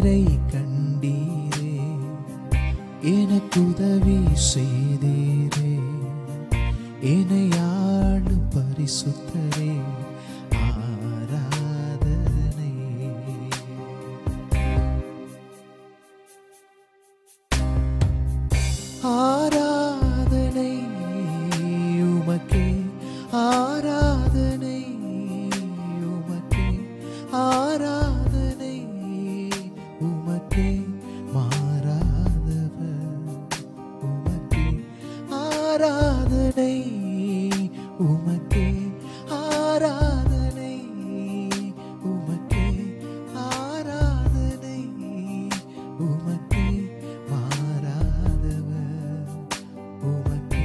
கண்ணீரை கண்டீரே எனக்கு உதவி செய்தீரே என்னை ஆளும் பரிசுத்தரே ஆராதனை ஆராதனை உமக்கே ஆராதனை உமக்கே ஆராதனை உமக்கே மாறாதவர் உமக்கே ஆராதனை உமக்கே ஆராதனை உமக்கே ஆராதனை உமக்கே மாறாதவர் உமக்கே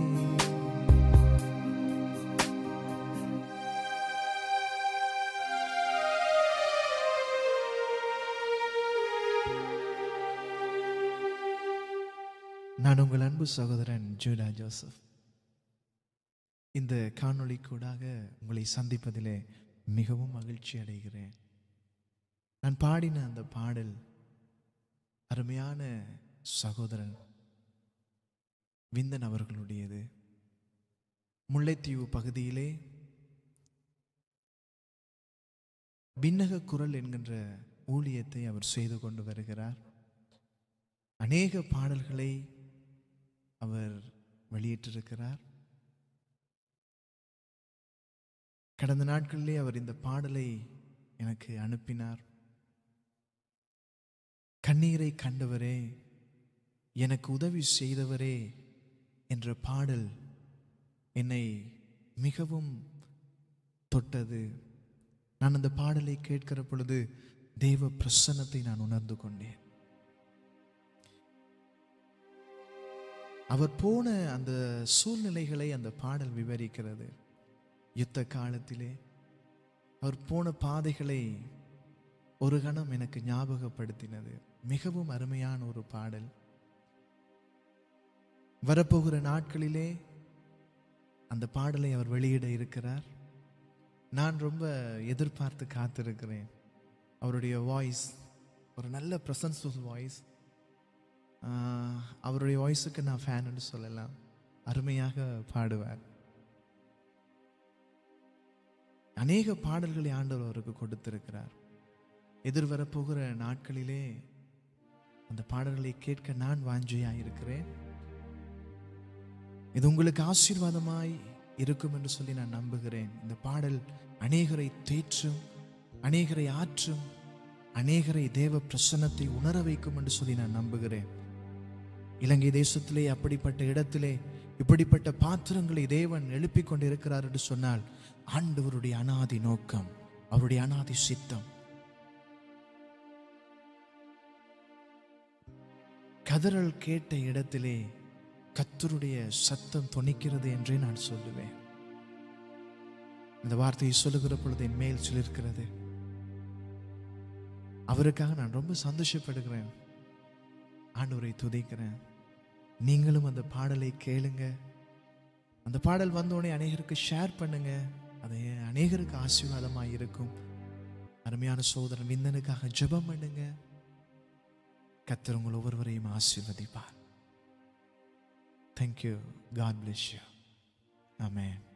நான் உங்கள் அன்பு சகோதரன் ஜூடா ஜோசப் இந்த காணொளி கூடாக உங்களை சந்திப்பதிலே மிகவும் மகிழ்ச்சி அடைகிறேன் நான் பாடின அந்த பாடல் அருமையான சகோதரன் விந்தன் அவர்களுடையது முல்லைத்தீவு பகுதியிலே விண்ணக குரல் என்கின்ற ஊழியத்தை அவர் செய்து கொண்டு வருகிறார் அநேக பாடல்களை அவர் வெளியிட்டிருக்கிறார் கடந்த நாட்களிலே அவர் இந்த பாடலை எனக்கு அனுப்பினார் கண்ணீரை கண்டவரே எனக்கு உதவி செய்தவரே என்ற பாடல் என்னை மிகவும் தொட்டது நான் அந்த பாடலை கேட்கிற பொழுது தேவ பிரசன்னத்தை நான் உணர்ந்து கொண்டேன் அவர் போன அந்த சூழ்நிலைகளை அந்த பாடல் விவரிக்கிறது யுத்த காலத்திலே அவர் போன பாதைகளை ஒரு கணம் எனக்கு ஞாபகப்படுத்தினது மிகவும் அருமையான ஒரு பாடல் வரப்போகிற நாட்களிலே அந்த பாடலை அவர் வெளியிட இருக்கிறார் நான் ரொம்ப எதிர்பார்த்து காத்திருக்கிறேன் அவருடைய வாய்ஸ் ஒரு நல்ல ப்ரெசன்ஸ்ஃபுல் வாய்ஸ் அவருடைய வாய்ஸுக்கு நான் ஃபேன்னு சொல்லலாம் அருமையாக பாடுவார் அநேக பாடல்களை ஆண்டவர் அவருக்கு கொடுத்திருக்கிறார் எதிர்வரப்போகிற நாட்களிலே அந்த பாடல்களை கேட்க நான் வாஞ்சையாக இருக்கிறேன் இது உங்களுக்கு ஆசீர்வாதமாய் இருக்கும் என்று சொல்லி நான் நம்புகிறேன் இந்த பாடல் அநேகரை தேற்றும் அநேகரை ஆற்றும் அநேகரை தேவ பிரசன்னத்தை உணர வைக்கும் என்று சொல்லி நான் நம்புகிறேன் இலங்கை தேசத்திலே அப்படிப்பட்ட இடத்திலே இப்படிப்பட்ட பாத்திரங்களை தேவன் எழுப்பிக் கொண்டிருக்கிறார் என்று சொன்னால் ஆண்டவருடைய அனாதி நோக்கம் அவருடைய அனாதி சித்தம் கதறல் கேட்ட இடத்திலே கத்தருடைய சத்தம் தொனிக்கிறது என்றே நான் சொல்லுவேன் இந்த வார்த்தையை சொல்லுகிற பொழுது என் மேல் சிலிர்க்கிறது அவருக்காக நான் ரொம்ப சந்தோஷப்படுகிறேன் ஆண்டவரை துதிக்கிறேன் நீங்களும் அந்த பாடலை கேளுங்க அந்த பாடல் வந்தோடனே அநேகருக்கு ஷேர் பண்ணுங்க அது அநேகருக்கு ஆசீர்வாதமாக இருக்கும் அருமையான சோதரன் விந்தனுக்காக ஜெபம் பண்ணுங்க கத்தர் உங்கள் ஒவ்வொருவரையும் ஆசீர்வதிப்பார் thank you God bless you amen